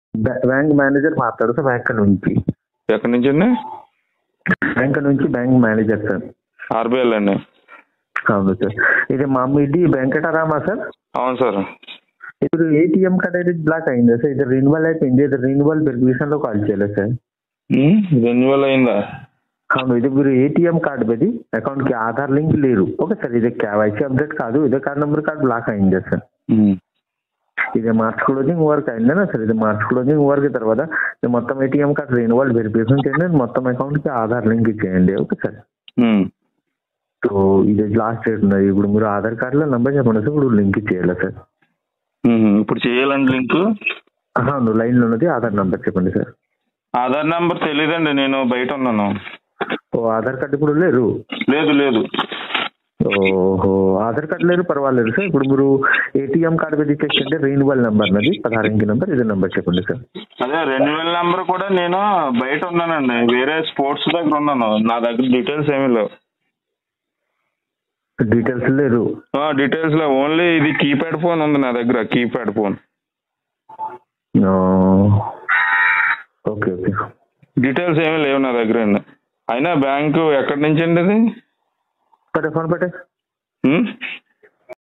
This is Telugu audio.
బ్యా- బ్యాంక్ మేనేజర్ మాట్లాడు సార్ బ్యాంక్ నుంచి ఎక్కడి నుంచి అండి బ్యాంక్ నుంచి బ్యాంక్ మేనేజర్ సార్ ఆర్బీఎల్ అండి అవును సార్ ఇది మా ఇది వెంకటరామా సార్ అవును సార్ ఇప్పుడు ఏటీఎం కార్డ్ అయితే బ్లాక్ అయిందా సార్ ఇది రెన్యువల్ అయిపోయింది ఇది రెన్యువల్ వెరిఫికేషన్ లో కాల్ చేయలేదు సార్ రెన్యువల్ అయిందా అవును ఇది మీరు ఏటీఎం కార్డు పెట్టి అకౌంట్ కి ఆధార్ లింక్ లేరు ఓకే సార్ ఇది కేవైసీ అప్డేట్ కాదు ఇదే కార్డ్ నెంబర్ కార్డ్ బ్లాక్ అయిందా సార్ ఉమ్. ఇది మార్చ్ క్లోజింగ్ వర్క్ అయిందా సార్ ఇది మార్చ్ క్లోజింగ్ వర్క్ తర్వాత ఇది మొత్తం ఏటీఎం కార్డ్ రెన్యువల్ వెరిఫికేషన్ చేయండి మొత్తం అకౌంట్ కి ఆధార్ లింక్ ఇచ్చేయండి ఓకే సార్ ఉమ్. సో ఇది లాస్ట్ డేట్ ఉన్నది ఇప్పుడు మీరు ఆధార్ కార్డులో నెంబర్ చెప్పండి సార్ ఇప్పుడు లింక్ ఇచ్చేయాలి సార్ ఉమ్. ఇప్పుడు చేయాలండి లింక్ అవును లైన్లో ఉన్నది ఆధార్ నెంబర్ చెప్పండి సార్ ఆధార్ నెంబర్ తెలియదండి నేను బయట ఉన్నాను ఓ ఆధార్ కార్డు ఇప్పుడు లేరు లేదు లేదు ఓహో ఆధార్ కార్డు లేరు పర్వాలేదు సార్ ఇప్పుడు మీరు ఏటీఎం కార్డు పెట్టి చెక్ చేయండి రెన్యువల్ నెంబర్ నది పదహారు ఇంకి నెంబర్ ఇది నెంబర్ చెప్పండి సార్ అదే రెన్యువల్ నెంబర్ కూడా నేను బయట ఉన్నానండి వేరే స్పోర్ట్స్ దగ్గర ఉన్నాను నా దగ్గర డీటెయిల్స్ ఏమీ లేవు డీటెయిల్స్ లేరు డీటెయిల్స్ లేవు ఓన్లీ ఇది కీప్యాడ్ ఫోన్ ఉంది నా దగ్గర కీప్యాడ్ ఫోన్ ఓ, ఓకే ఓకే డీటెయిల్స్ ఏమీ లేవు నా దగ్గర అండి అయినా బ్యాంకు ఎక్కడి నుంచి అండి ఇది పెట్టే ఫోన్ పెట్టే ఉమ్?